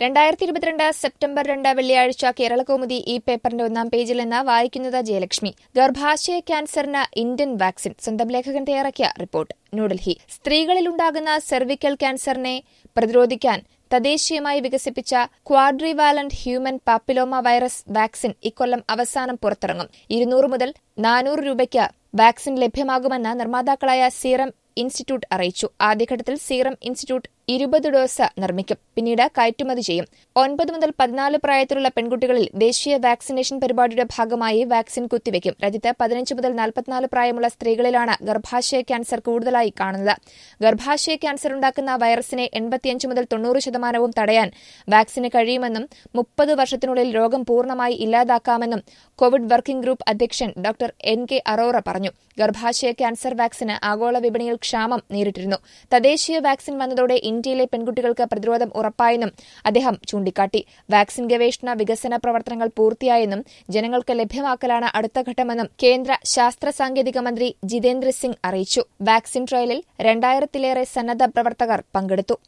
രണ്ടായിരത്തി ഇരുപത്തിരണ്ട് സെപ്റ്റംബർ രണ്ട് വെള്ളിയാഴ്ച കേരളകൗമുദി ഈ പേപ്പറിന്റെ ഒന്നാം പേജിൽ നിന്ന് വായിക്കുന്നത് ജയലക്ഷ്മി ഗർഭാശയ ക്യാൻസറിന് ഇന്ത്യൻ വാക്സിൻ സ്വന്തം ലേഖകൻ തയ്യാറാക്കിയ റിപ്പോർട്ട് ന്യൂഡൽഹി സ്ത്രീകളിലുണ്ടാകുന്ന സെർവിക്കൽ ക്യാൻസറിനെ പ്രതിരോധിക്കാൻ തദ്ദേശീയമായി വികസിപ്പിച്ച quadrivalent human papilloma virus vaccine ഇക്കൊല്ലം അവസാനം പുറത്തിറങ്ങും ഇരുന്നൂറ് മുതൽ നാനൂറ് രൂപയ്ക്ക് വാക്സിൻ ലഭ്യമാകുമെന്ന് നിർമ്മാതാക്കളായ സീറം ഇൻസ്റ്റിറ്റ്യൂട്ട് അറിയിച്ചു ആദ്യഘട്ടത്തിൽ സീറം ഇൻസ്റ്റിറ്റ്യൂട്ട് ഇരുപത് ഡോസ് നിർമ്മിക്കും പിന്നീട് കയറ്റുമതി ചെയ്യും ഒൻപത് മുതൽ പതിനാല് പ്രായത്തിലുള്ള പെൺകുട്ടികളിൽ ദേശീയ വാക്സിനേഷൻ പരിപാടിയുടെ ഭാഗമായി വാക്സിൻ കുത്തിവെക്കും രാജ്യത്ത് പതിനഞ്ച് മുതൽ നാൽപ്പത്തിനാല് പ്രായമുള്ള സ്ത്രീകളിലാണ് ഗർഭാശയ ക്യാൻസർ കൂടുതലായി കാണുന്നത് ഗർഭാശയ ക്യാൻസർ ഉണ്ടാക്കുന്ന വൈറസിനെ എൺപത്തിയഞ്ച് മുതൽ തൊണ്ണൂറ് ശതമാനവും തടയാൻ വാക്സിന് കഴിയുമെന്നും മുപ്പത് വർഷത്തിനുള്ളിൽ രോഗം പൂർണ്ണമായി ഇല്ലാതാക്കാമെന്നും കോവിഡ് വർക്കിംഗ് ഗ്രൂപ്പ് അധ്യക്ഷൻ ഡോക്ടർ എൻ കെ അറോറ പറഞ്ഞു ഗർഭാശയ ക്യാൻസർ വാക്സിന് ആഗോള വിപണിയിൽ ക്ഷാമം നേരിട്ടിരുന്നു തദ്ദേശീയ വാക്സിൻ വന്നതോടെ ഇന്ത്യയിലെ പെൺകുട്ടികൾക്ക് പ്രതിരോധം ഉറപ്പായെന്നും അദ്ദേഹം ചൂണ്ടിക്കാട്ടി വാക്സിൻ ഗവേഷണ വികസന പ്രവർത്തനങ്ങൾ പൂർത്തിയായെന്നും ജനങ്ങൾക്ക് ലഭ്യമാക്കലാണ് അടുത്ത ഘട്ടമെന്നും കേന്ദ്ര ശാസ്ത്ര സാങ്കേതിക മന്ത്രി ജിതേന്ദ്ര സിംഗ് അറിയിച്ചു വാക്സിൻ ട്രയലിൽ രണ്ടായിരത്തിലേറെ സന്നദ്ധ പ്രവർത്തകർ പങ്കെടുത്തു